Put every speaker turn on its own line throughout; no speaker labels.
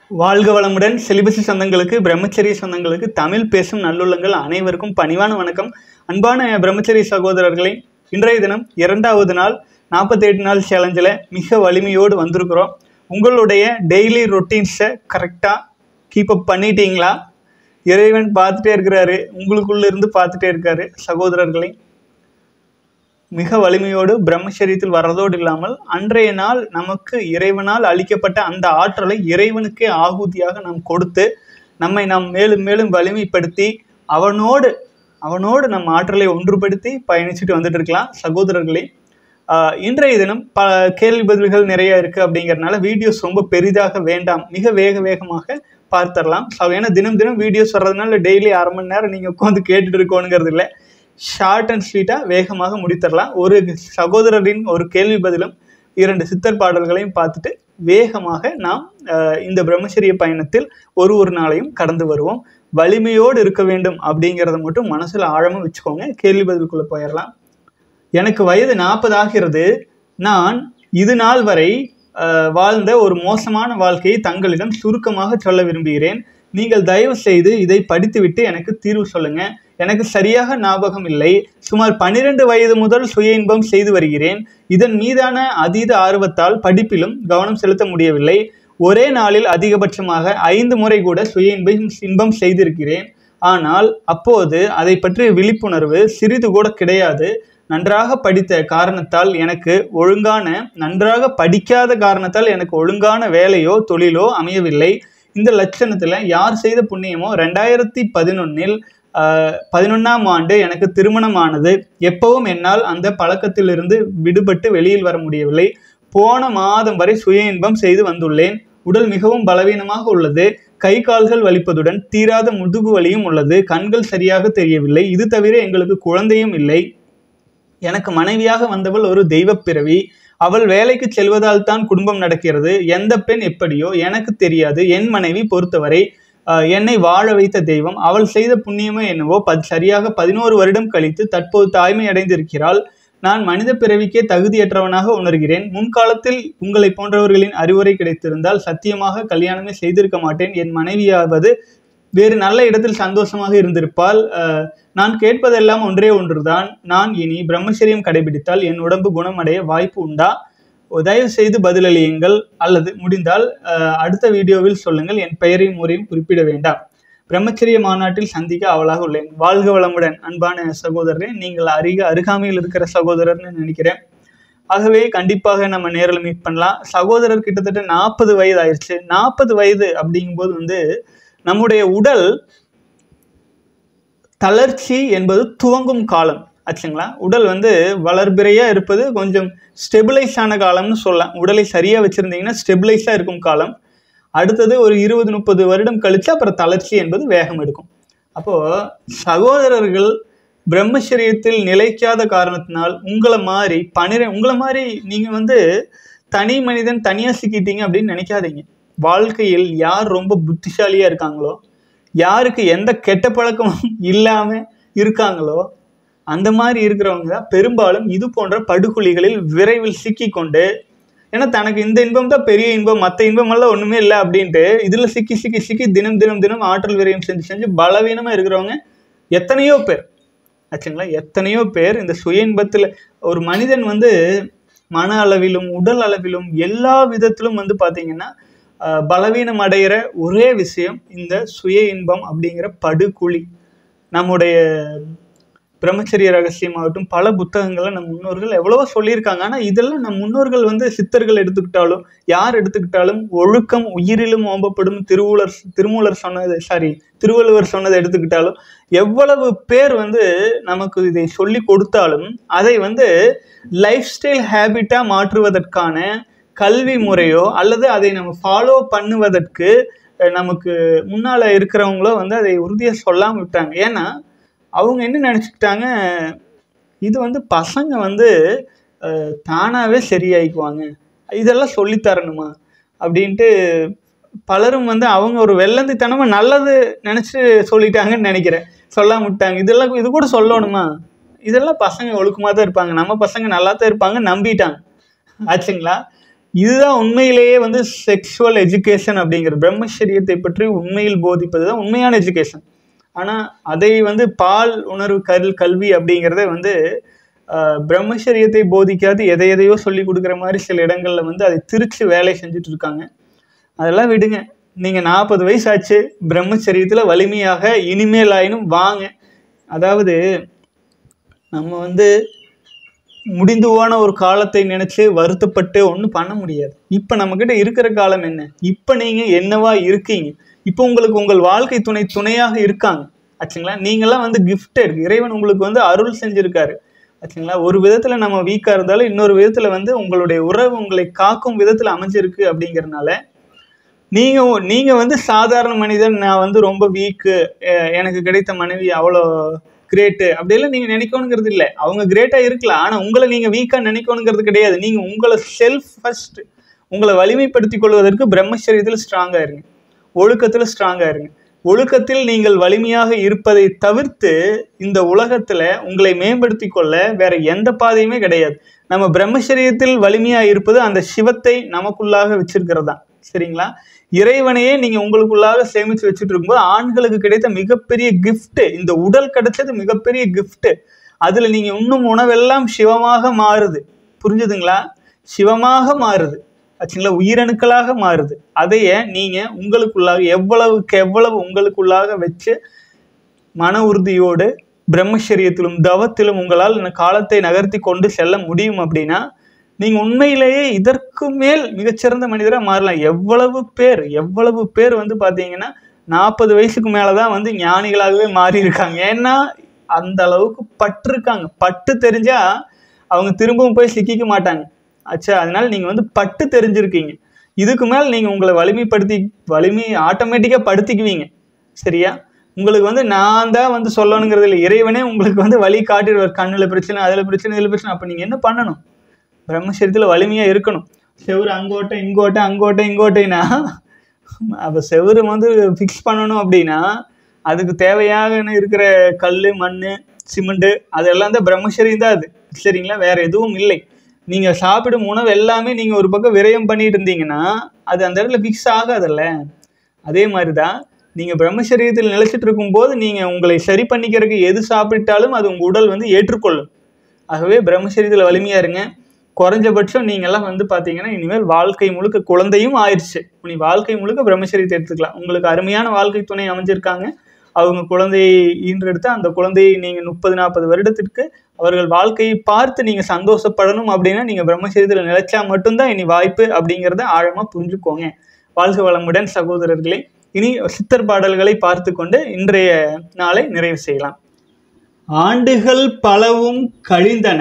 வாழ்க வளமுடன் செலிபசி சொந்தங்களுக்கு பிரம்மச்சரிய சொந்தங்களுக்கு தமிழ் பேசும் நல்லுள்ளங்கள் அனைவருக்கும் பணிவான வணக்கம் அன்பான பிரம்மச்சரிய சகோதரர்களே இன்றைய தினம் இரண்டாவது நாள் நாற்பத்தெட்டு நாள் சேலஞ்சில் மிக வலிமையோடு வந்திருக்கிறோம் உங்களுடைய டெய்லி ரொட்டீன்ஸை கரெக்டாக கீப் அப் பண்ணிட்டீங்களா இறைவன் பார்த்துட்டே இருக்கிறாரு உங்களுக்குள்ள இருந்து பார்த்துட்டே இருக்காரு சகோதரர்களே மிக வலிமையோடு பிரம்மச்சரியத்தில் வர்றதோடு இல்லாமல் அன்றைய நாள் நமக்கு இறைவனால் அளிக்கப்பட்ட அந்த ஆற்றலை இறைவனுக்கே ஆகுதியாக நாம் கொடுத்து நம்மை நாம் மேலும் மேலும் வலிமைப்படுத்தி அவனோடு அவனோடு நம் ஆற்றலை ஒன்றுபடுத்தி பயணிச்சுட்டு வந்துட்டு இருக்கலாம் சகோதரர்களே ஆஹ் இன்றைய தினம் ப கேள்வி பதில்கள் நிறைய இருக்குது அப்படிங்கறதுனால வீடியோஸ் ரொம்ப பெரிதாக வேண்டாம் மிக வேக வேகமாக பார்த்துடலாம் ஸோ ஏன்னா தினம் தினம் வீடியோஸ் வர்றதுனால டெய்லி அரை மணி நேரம் நீங்கள் உட்காந்து கேட்டுட்டு இருக்கணுங்கிறது இல்லை ஷார்ட் அண்ட் ஸ்வீட்டாக வேகமாக முடித்தரலாம் ஒரு சகோதரரின் ஒரு கேள்வி பதிலும் இரண்டு சித்தர் பாடல்களையும் பார்த்துட்டு வேகமாக நாம் அஹ், இந்த பிரம்மச்சரிய பயணத்தில் ஒரு ஒரு நாளையும் கடந்து வருவோம் வலிமையோடு இருக்க வேண்டும் அப்படிங்கிறத மட்டும் மனசில் ஆழமாக வச்சுக்கோங்க கேள்வி பதிலுக்குள்ளே போயிடலாம் எனக்கு வயது நாற்பது ஆகிறது நான் இது நாள் வரை அஹ், வாழ்ந்த ஒரு மோசமான வாழ்க்கையை தங்களிடம் சுருக்கமாக சொல்ல விரும்புகிறேன் நீங்கள் தயவு செய்து இதை படித்துவிட்டு எனக்கு தீர்வு சொல்லுங்க எனக்கு சரியாக ஞாபகம் இல்லை சுமார் பன்னிரண்டு வயது முதல் சுய இன்பம் செய்து வருகிறேன் இதன் மீதான அதீத ஆர்வத்தால் படிப்பிலும் கவனம் செலுத்த முடியவில்லை ஒரே நாளில் அதிகபட்சமாக ஐந்து முறை கூட சுய இன்பம் இன்பம் செய்திருக்கிறேன் ஆனால் அப்போது அதை பற்றிய விழிப்புணர்வு சிறிது கூட கிடையாது நன்றாக படித்த காரணத்தால் எனக்கு ஒழுங்கான நன்றாக படிக்காத காரணத்தால் எனக்கு ஒழுங்கான வேலையோ தொழிலோ அமையவில்லை இந்த லட்சணத்தில் யார் செய்த புண்ணியமோ ரெண்டாயிரத்தி பதினொன்னில் பதினொன்றாம் ஆண்டு எனக்கு திருமணமானது எப்பவும் என்னால் அந்த பழக்கத்திலிருந்து விடுபட்டு வெளியில் வர முடியவில்லை போன மாதம் வரை சுய இன்பம் செய்து வந்துள்ளேன் உடல் மிகவும் பலவீனமாக உள்ளது கை கால்கள் வலிப்பதுடன் தீராத முதுகு வலியும் உள்ளது கண்கள் சரியாக தெரியவில்லை இது தவிர எங்களுக்கு குழந்தையும் இல்லை எனக்கு மனைவியாக வந்தவள் ஒரு தெய்வப் பிறவி அவள் வேலைக்கு செல்வதால் தான் குடும்பம் நடக்கிறது எந்த பெண் எப்படியோ எனக்கு தெரியாது என் மனைவி பொறுத்தவரை ஆஹ், என்னை வாழ வைத்த தெய்வம் அவள் செய்த புண்ணியமோ என்னவோ பத் சரியாக பதினோரு வருடம் கழித்து தற்போது தாய்மை அடைந்திருக்கிறாள் நான் மனித பிறவிக்கே தகுதியற்றவனாக உணர்கிறேன் முன்காலத்தில் உங்களை போன்றவர்களின் அறிவுரை கிடைத்திருந்தால் சத்தியமாக கல்யாணமே செய்திருக்க மாட்டேன் என் மனைவியாவது வேறு நல்ல இடத்தில் சந்தோஷமாக இருந்திருப்பால் அஹ், நான் கேட்பதெல்லாம் ஒன்றே ஒன்றுதான் நான் இனி பிரம்மச்சரியம் கடைபிடித்தால் என் உடம்பு குணமடைய வாய்ப்பு உண்டா தயவு செய்து பதிலளியுங்கள் அல்லது முடிந்தால் அஹ், அடுத்த வீடியோவில் சொல்லுங்கள் என் பெயரையும் முறையும் குறிப்பிட வேண்டாம் பிரம்மச்சரிய மாநாட்டில் சந்திக்க அவளாக உள்ளேன் வாழ்க வளமுடன் அன்பான சகோதரரே நீங்கள் அருக அருகாமையில் இருக்கிற சகோதரர்னு நினைக்கிறேன் ஆகவே கண்டிப்பாக நம்ம நேரில் மீட் பண்ணலாம் சகோதரர் கிட்டத்தட்ட நாற்பது வயது ஆயிடுச்சு நாற்பது வயது அப்படிங்கும்போது வந்து நம்முடைய உடல் தளர்ச்சி என்பது துவங்கும் காலம் ஆச்சுங்களா உடல் வந்து வளர்பிறையா இருப்பது கொஞ்சம் ஸ்டெபிளைஸ் ஆன காலம்னு சொல்லலாம் உடலை சரியா வச்சிருந்தீங்கன்னா ஸ்டெபிளைஸா இருக்கும் காலம் அடுத்தது ஒரு இருபது முப்பது வருடம் கழிச்சு அப்புறம் தளர்ச்சி என்பது வேகம் எடுக்கும் அப்போ சகோதரர்கள் பிரம்மச்சரியத்தில் நிலைக்காத காரணத்தினால் உங்களை மாதிரி பனிர உங்களை மாதிரி நீங்க வந்து தனி மனிதன் தனியா சிக்கிட்டீங்க அப்படின்னு நினைக்காதீங்க வாழ்க்கையில் யார் ரொம்ப புத்திசாலியா இருக்காங்களோ யாருக்கு எந்த கெட்ட பழக்கமும் இல்லாம இருக்காங்களோ அந்த மாதிரி இருக்கிறவங்க தான் பெரும்பாலும் இது போன்ற படுகொலிகளில் விரைவில் சிக்கிக்கொண்டு ஏன்னா தனக்கு இந்த இன்பம் தான் பெரிய இன்பம் மற்ற இன்பமெல்லாம் ஒன்றுமே இல்லை அப்படின்ட்டு இதில் சிக்கி சிக்கி சிக்கி தினம் தினம் தினம் ஆற்றல் விரயம் செஞ்சு செஞ்சு பலவீனமாக இருக்கிறவங்க எத்தனையோ பேர் ஆச்சுங்களா எத்தனையோ பேர் இந்த சுய இன்பத்தில் ஒரு மனிதன் வந்து மன அளவிலும் உடல் அளவிலும் எல்லா விதத்திலும் வந்து பார்த்தீங்கன்னா ஆஹ், பலவீனம் அடைகிற ஒரே விஷயம் இந்த சுய இன்பம் அப்படிங்கிற படுகுழி நம்முடைய பிரம்மச்சரிய ரகசியமாகட்டும் பல புத்தகங்களை நம் முன்னோர்கள் எவ்வளவோ சொல்லியிருக்காங்க ஆனால் இதெல்லாம் நம் முன்னோர்கள் வந்து சித்தர்கள் எடுத்துக்கிட்டாலும் யார் எடுத்துக்கிட்டாலும் ஒழுக்கம் உயிரிலும் ஓம்பப்படும் திருவூலர் திருமூலர் சொன்னது சாரி திருவள்ளுவர் சொன்னதை எடுத்துக்கிட்டாலும் எவ்வளவு பேர் வந்து நமக்கு இதை சொல்லி கொடுத்தாலும் அதை வந்து லைஃப் ஸ்டைல் ஹேபிட்டாக மாற்றுவதற்கான கல்வி முறையோ அல்லது அதை நம்ம ஃபாலோ பண்ணுவதற்கு அஹ், நமக்கு முன்னால் இருக்கிறவங்களோ வந்து அதை உறுதியாக சொல்லாமல் விட்டாங்க ஏன்னா அவங்க என்ன நினச்சிக்கிட்டாங்க இது வந்து பசங்க வந்து அஹ், தானாகவே சரியாயிக்குவாங்க இதெல்லாம் சொல்லித் தரணுமா அப்படின்ட்டு பலரும் வந்து அவங்க ஒரு வெள்ளந்தித்தனமாக நல்லது நினச்சி சொல்லிட்டாங்கன்னு நினைக்கிறேன் சொல்லாம விட்டாங்க இதெல்லாம் இது கூட சொல்லணுமா இதெல்லாம் பசங்க ஒழுக்கமாக தான் இருப்பாங்க நம்ம பசங்க நல்லா தான் இருப்பாங்க நம்பிட்டாங்க ஆச்சுங்களா இதுதான் உண்மையிலேயே வந்து செக்ஷுவல் எஜுகேஷன் அப்படிங்கிற பிரம்மச்சரியத்தை பற்றி உண்மையில் போதிப்பது தான் உண்மையான எஜுகேஷன் ஆனால் அதை வந்து பால் உணர்வு கல் கல்வி அப்படிங்கிறத வந்து ஆஹ், பிரம்மச்சரியத்தை போதிக்காது எதை எதையோ சொல்லி கொடுக்குற மாதிரி சில இடங்கள்ல வந்து அதை திரிச்சு வேலை செஞ்சுட்டு இருக்காங்க அதெல்லாம் விடுங்க நீங்கள் நாற்பது வயசு ஆச்சு பிரம்மச்சரியத்தில் வலிமையாக இனிமேல் ஆயினும் வாங்க அதாவது நம்ம வந்து முடிந்து போன ஒரு காலத்தை நினைச்சு வருத்தப்பட்டு ஒன்றும் பண்ண முடியாது இப்போ நம்மக்கிட்ட இருக்கிற காலம் என்ன இப்போ நீங்கள் என்னவா இருக்கீங்க இப்போ உங்களுக்கு உங்கள் வாழ்க்கை துணை துணையாக இருக்காங்க ஆச்சுங்களா நீங்களாம் வந்து கிஃப்டட் இறைவன் உங்களுக்கு வந்து அருள் செஞ்சிருக்காரு ஆச்சுங்களா ஒரு விதத்தில் நம்ம வீக்காக இருந்தாலும் இன்னொரு விதத்தில் வந்து உங்களுடைய உறவு உங்களை காக்கும் விதத்தில் அமைஞ்சிருக்கு அப்படிங்கிறனால நீங்க ஒ- நீங்க வந்து சாதாரண மனிதன் நான் வந்து ரொம்ப வீக்கு எனக்கு கிடைத்த மனைவி அவ்வளோ கிரேட்டு அப்படியெல்லாம் நீங்க நினைக்கணுங்கிறது இல்லை அவங்க கிரேட்டா இருக்கலாம் ஆனா உங்களை நீங்க வீக்கா நினைக்கணுங்கிறது கிடையாது நீங்க உங்களை செல்ஃப் ஃபர்ஸ்ட் உங்களை வலிமைப்படுத்திக் கொள்வதற்கு பிரம்மச்சரியத்தில் ஸ்ட்ராங்கா இருங்க ஒழுக்கத்துல ஸ்ட்ராங்கா இருங்க ஒழுக்கத்தில் நீங்கள் வலிமையாக இருப்பதை தவிர்த்து இந்த உலகத்துல உங்களை மேம்படுத்திக் கொள்ள வேற எந்த பாதையுமே கிடையாது நம்ம பிரம்மச்சரியத்தில் வலிமையா இருப்பது அந்த சிவத்தை நமக்குள்ளாக வச்சிருக்கிறது தான் சரிங்களா இறைவனையே நீங்க உங்களுக்குள்ளாக சேமிச்சு வச்சுட்டு இருக்கும்போது ஆண்களுக்கு கிடைத்த மிகப்பெரிய gift இந்த உடல் கிடைச்சது மிகப்பெரிய gift அதுல நீங்க உண்ணும் உணவெல்லாம் சிவமாக மாறுது புரிஞ்சுதுங்களா சிவமாக மாறுது ஆச்சுங்களா உயிரணுக்களாக மாறுது அதைய நீங்க உங்களுக்குள்ளாக எவ்வளவுக்கு எவ்வளவு உங்களுக்குள்ளாக வச்சு மன உறுதியோடு பிரம்மச்சரியத்திலும் தவத்திலும் உங்களால் இந்த காலத்தை நகர்த்தி கொண்டு செல்ல முடியும் அப்படின்னா நீங்க உண்மையிலேயே இதற்கு மேல் மிகச்சிறந்த மனிதரா மாறலாம் எவ்வளவு பேர் எவ்வளவு பேர் வந்து பாத்தீங்கன்னா நாற்பது வயசுக்கு மேலதான் வந்து ஞானிகளாகவே மாறி இருக்காங்க ஏன்னா அந்த அளவுக்கு பற்று இருக்காங்க பட்டு தெரிஞ்சா அவங்க திரும்பவும் போய் சிக்கிக்க மாட்டாங்க ஆச்சா அதனால நீங்க வந்து பட்டு தெரிஞ்சிருக்கீங்க இதுக்கு மேல் நீங்க உங்களை வலிமைப்படுத்தி வலிமை ஆட்டோமேட்டிக்கா படுத்திக்குவீங்க சரியா உங்களுக்கு வந்து நான் தான் வந்து சொல்லணுங்கிறது இல்லை இறைவனே உங்களுக்கு வந்து வழி காட்டிடுவார் கண்ணுல பிரச்சனை அதுல பிரச்சனை இதுல பிரச்சனை அப்ப நீங்க என்ன பண்ணணும் பிரம்மச்சரியத்தில் வலிமையாக இருக்கணும் செவுரு அங்கோட்டை இங்கோட்டை அங்கோட்டை இங்கோட்டைனா அப்போ செவுரு வந்து ஃபிக்ஸ் பண்ணணும் அப்படின்னா அதுக்கு தேவையாக இருக்கிற கல் மண் சிமெண்ட்டு அதெல்லாம் தான் பிரம்மச்சரியம் தான் அது சரிங்களா வேற எதுவும் இல்லை நீங்கள் சாப்பிடும் உணவு எல்லாமே நீங்கள் ஒரு பக்கம் விரயம் பண்ணிட்டு இருந்தீங்கன்னா அது அந்த இடத்துல ஃபிக்ஸ் ஆகாதல்ல அதே மாதிரி தான் நீங்கள் பிரம்மச்சரியத்தில் நிலைச்சிட்டு இருக்கும்போது நீங்கள் உங்களை சரி பண்ணிக்கிறதுக்கு எது சாப்பிட்டாலும் அது உங்கள் உடல் வந்து ஏற்றுக்கொள்ளும் ஆகவே பிரம்மச்சரியத்தில் வலிமையாக இருங்க குறைஞ்சபட்சம் நீங்கள்லாம் வந்து பார்த்தீங்கன்னா இனிமேல் வாழ்க்கை முழுக்க குழந்தையும் ஆயிடுச்சு நீ வாழ்க்கை முழுக்க பிரம்மச்சரியத்தை எடுத்துக்கலாம் உங்களுக்கு அருமையான வாழ்க்கை துணை அமைஞ்சிருக்காங்க அவங்க குழந்தையை ஈன்றெடுத்து அந்த குழந்தையை நீங்கள் முப்பது நாற்பது வருடத்திற்கு அவர்கள் வாழ்க்கையை பார்த்து நீங்கள் சந்தோஷப்படணும் அப்படின்னா நீங்கள் பிரம்மச்சரியத்தில் நிலைச்சா மட்டும்தான் இனி வாய்ப்பு அப்படிங்கிறத ஆழமாக புரிஞ்சுக்கோங்க வாழ்க வளமுடன் சகோதரர்களே இனி சித்தர் பாடல்களை பார்த்து கொண்டு இன்றைய நாளை நிறைவு செய்யலாம் ஆண்டுகள் பலவும் கழிந்தன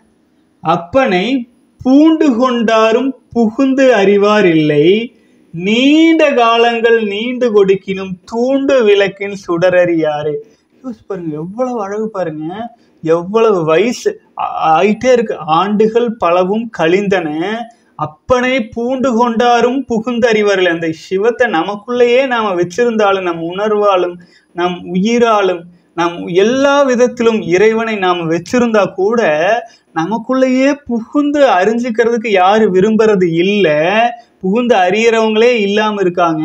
அப்பனை பூண்டு கொண்டாரும் புகுந்து அறிவார் இல்லை நீண்ட காலங்கள் நீண்டு கொடுக்கினும் தூண்டு விளக்கின் சுடரறியாரு யோசிச்சு பாருங்க எவ்வளவு அழகு பாருங்க எவ்வளவு வயசு ஆ- ஆயிட்டே இருக்கு ஆண்டுகள் பலவும் கழிந்தன அப்பனை பூண்டு கொண்டாரும் புகுந்து அறிவார்கள் அந்த சிவத்தை நமக்குள்ளேயே நாம வச்சிருந்தாலும் நம் உணர்வாலும் நம் உயிராலும் நம் எல்லா விதத்திலும் இறைவனை நாம் வச்சிருந்தா கூட நமக்குள்ளேயே புகுந்து அறிஞ்சுக்கிறதுக்கு யாரு விரும்புறது இல்லை புகுந்து அறியறவங்களே இல்லாம இருக்காங்க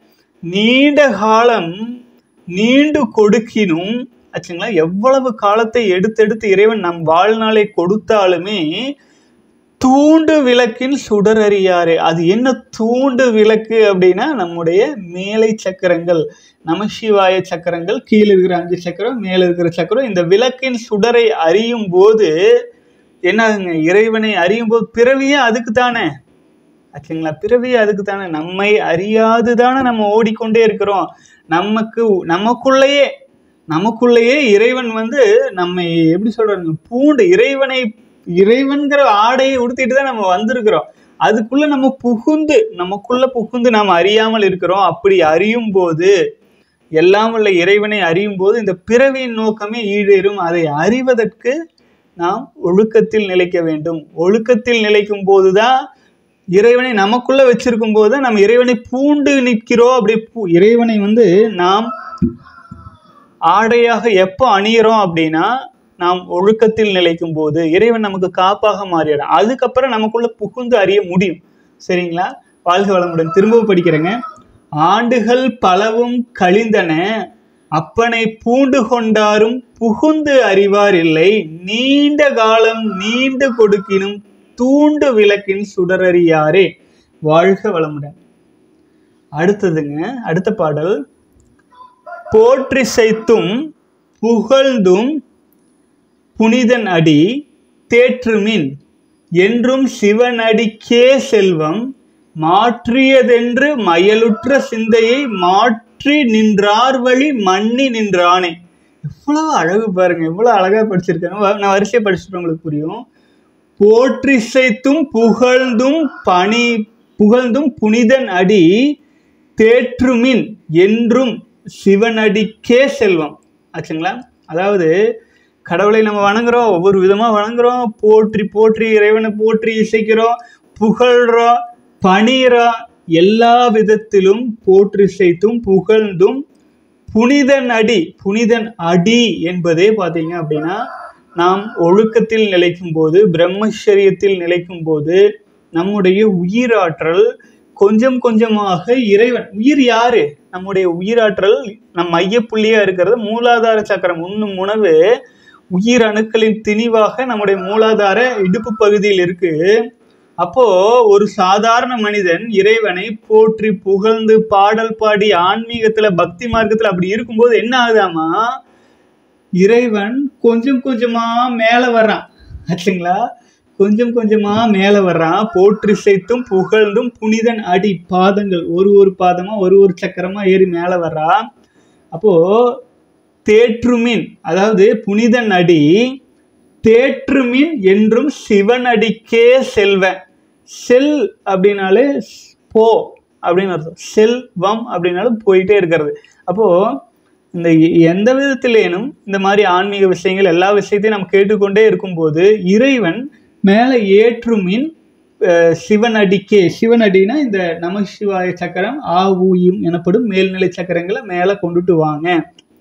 நீண்ட காலம் நீண்டு கொடுக்கினும் ஆச்சுங்களா எவ்வளவு காலத்தை எடுத்தெடுத்து இறைவன் நம் வாழ்நாளை கொடுத்தாலுமே தூண்டு விளக்கின் சுடர் அறியாரு அது என்ன தூண்டு விளக்கு அப்படின்னா நம்முடைய மேலை சக்கரங்கள் நமசிவாய சக்கரங்கள் கீழே இருக்கிற அஞ்சு சக்கரம் மேலே இருக்கிற சக்கரம் இந்த விளக்கின் சுடரை அறியும் போது என்னாகுங்க இறைவனை அறியும் போது பிறவியே அதுக்கு தானே ஆச்சுங்களா பிறவியே அதுக்கு தானே நம்மை அறியாது தானே நம்ம ஓடிக்கொண்டே இருக்கிறோம் நமக்கு நமக்குள்ளேயே நமக்குள்ளேயே இறைவன் வந்து நம்மை எப்படி சொல்றாங்க பூண்டு இறைவனை இறைவன்கிற ஆடையை உடுத்திட்டு தான் நம்ம வந்திருக்கிறோம் அதுக்குள்ள நம்ம புகுந்து நமக்குள்ள புகுந்து நாம் அறியாமல் இருக்கிறோம் அப்படி அறியும் போது எல்லாம் உள்ள இறைவனை அறியும் போது இந்த பிறவியின் நோக்கமே ஈடேறும் அதை அறிவதற்கு நாம் ஒழுக்கத்தில் நிலைக்க வேண்டும் ஒழுக்கத்தில் நிலைக்கும் போதுதான் இறைவனை நமக்குள்ள வச்சிருக்கும் போது தான் நம்ம இறைவனை பூண்டு நிற்கிறோம் அப்படி பூ- இறைவனை வந்து நாம் ஆடையாக எப்போ அணியிறோம் அப்படின்னா நாம் ஒழுக்கத்தில் நிலைக்கும் போது இறைவன் நமக்கு காப்பாக மாறிடும் அதுக்கப்புறம் நமக்குள்ள புகுந்து அறிய முடியும் சரிங்களா வாழ்க வளமுடன் திரும்பவும் படிக்கிறேங்க ஆண்டுகள் பலவும் கழிந்தன அப்பனை பூண்டு கொண்டாரும் புகுந்து அறிவார் இல்லை நீண்ட காலம் நீண்டு கொடுக்கினும் தூண்டு விளக்கின் சுடரறியாரே வாழ்க வளமுடன் அடுத்ததுங்க அடுத்த பாடல் போற்றிசைத்தும் புகழ்ந்தும் புனிதன் அடி தேற்றுமின் என்றும் சிவனடிக்கே செல்வம் மாற்றியதென்று மயலுற்ற சிந்தையை மாற்றி நின்றார் வழி மன்னி நின்றானே எவ்வளவு அழகு பாருங்க எவ்வளவு அழகா படிச்சிருக்காங்க வ- நான் வரிசையை படிச்சுட்டு உங்களுக்கு புரியும் போற்றிசைத்தும் புகழ்ந்தும் பணி புகழ்ந்தும் புனிதன் அடி தேற்றுமின் என்றும் சிவனடிக்கே செல்வம் ஆச்சுங்களா அதாவது கடவுளை நம்ம வணங்குறோம் ஒவ்வொரு விதமாக வணங்குறோம் போற்றி போற்றி இறைவனை போற்றி இசைக்கிறோம் புகழ்றோம் பணிகிறோம் எல்லா விதத்திலும் போற்றி இசைத்தும் புகழ்ந்தும் புனிதன் அடி புனிதன் அடி என்பதே பார்த்தீங்க அப்படின்னா நாம் ஒழுக்கத்தில் நிலைக்கும் போது பிரம்மச்சரியத்தில் நிலைக்கும் போது நம்முடைய உயிராற்றல் கொஞ்சம் கொஞ்சமாக இறைவன் உயிர் யாரு நம்முடைய உயிராற்றல் நம் மையப்புள்ளியா இருக்கிறது மூலாதார சக்கரம் உண்ணும் உணவு உயிர் அணுக்களின் திணிவாக நம்முடைய மூலாதார இடுப்பு பகுதியில் இருக்கு அப்போ ஒரு சாதாரண மனிதன் இறைவனை போற்றி புகழ்ந்து பாடல் பாடி ஆன்மீகத்துல பக்தி மார்க்கத்துல அப்படி இருக்கும்போது என்ன ஆகுதாமா இறைவன் கொஞ்சம் கொஞ்சமா மேல வர்றான் ஆச்சுங்களா கொஞ்சம் கொஞ்சமா மேல வர்றான் போற்றி செய்தும் புகழ்ந்தும் புனிதன் அடி பாதங்கள் ஒரு ஒரு பாதமா ஒரு ஒரு சக்கரமா ஏறி மேல வர்றான் அப்போ தேற்றுமின் அதாவது புனிதன் அடி தேற்றுமின் என்றும் சிவனடிக்கே செல்வன் செல் அப்படின்னாலே போ அப்படின்னு அர்த்தம் செல்வம் அப்படின்னாலும் போயிட்டே இருக்கிறது அப்போ இந்த எ- எந்த விதத்திலேனும் இந்த மாதிரி ஆன்மீக விஷயங்கள் எல்லா விஷயத்தையும் நம்ம கேட்டுக்கொண்டே இருக்கும்போது இறைவன் மேலே ஏற்றுமின் அஹ், சிவனடிக்கே சிவனடினா இந்த நமசிவாய சக்கரம் ஆ ஊயும் எனப்படும் மேல்நிலை சக்கரங்களை மேலே கொண்டுட்டு வாங்க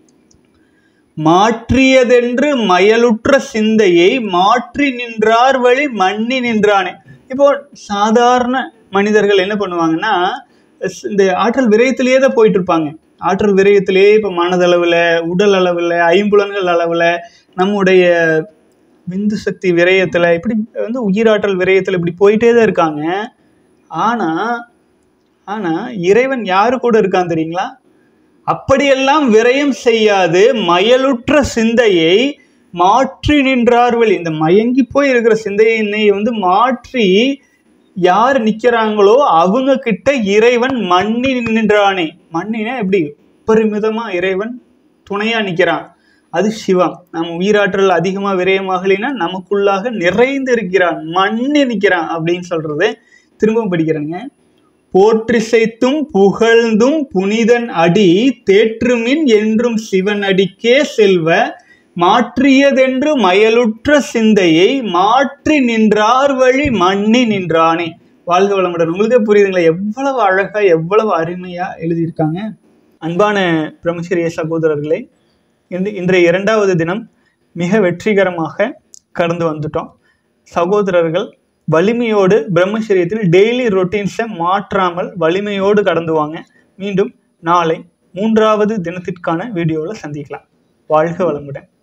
மாற்றியதென்று மயலுற்ற சிந்தையை மாற்றி நின்றார் வழி மன்னி நின்றானே இப்போ சாதாரண மனிதர்கள் என்ன பண்ணுவாங்கன்னா ஸ்- இந்த ஆற்றல் விரயத்திலேயே தான் போயிட்டு இருப்பாங்க ஆற்றல் விரயத்திலேயே இப்போ மனதளவில் உடல் அளவில் ஐம்புலன்கள் அளவில் நம்முடைய விந்து சக்தி விரயத்தில் இப்படி வந்து உயிராற்றல் விரயத்தில் இப்படி போயிட்டே தான் இருக்காங்க ஆனால் ஆனால் இறைவன் யாரு கூட இருக்கான் தெரியுங்களா அப்படியெல்லாம் விரயம் செய்யாது மயலுற்ற சிந்தையை மாற்றி நின்றார் வழி இந்த மயங்கி போய் இருக்கிற சிந்தையினை வந்து மாற்றி யார் நிக்கிறாங்களோ அவங்க கிட்ட இறைவன் மண்ணி நின்றானே மண்ணினா எப்படி பெருமிதமா இறைவன் துணையா நிக்கிறான் அது சிவம் நம்ம உயிராற்றல் அதிகமா விரயமாகலைன்னா நமக்குள்ளாக நிறைந்து இருக்கிறான் மண்ணி நிக்கிறான் அப்படின்னு சொல்றது திரும்பவும் படிக்கிறேங்க போற்றிசைத்தும் புகழ்ந்தும் புனிதன் அடி தேற்றுமின் என்றும் சிவன் அடிக்கே செல்வ மாற்றியதென்று மயலுற்ற சிந்தையை மாற்றி நின்றார் வழி மண்ணி நின்றானே வாழ்க வளமுடன் உங்களுக்கே புரியுதுங்களா எவ்வளவு அழகா எவ்வளவு அருமையா எழுதியிருக்காங்க அன்பான பிரம்மச்சரிய சகோதரர்களே இன்று இன்றைய இரண்டாவது தினம் மிக வெற்றிகரமாக கடந்து வந்துட்டோம் சகோதரர்கள் வலிமையோடு பிரம்மச்சரியத்தில் டெய்லி ரொட்டீன்ஸை மாற்றாமல் வலிமையோடு கடந்து வாங்க மீண்டும் நாளை மூன்றாவது தினத்திற்கான வீடியோவில் சந்திக்கலாம் வாழ்க வளமுடன்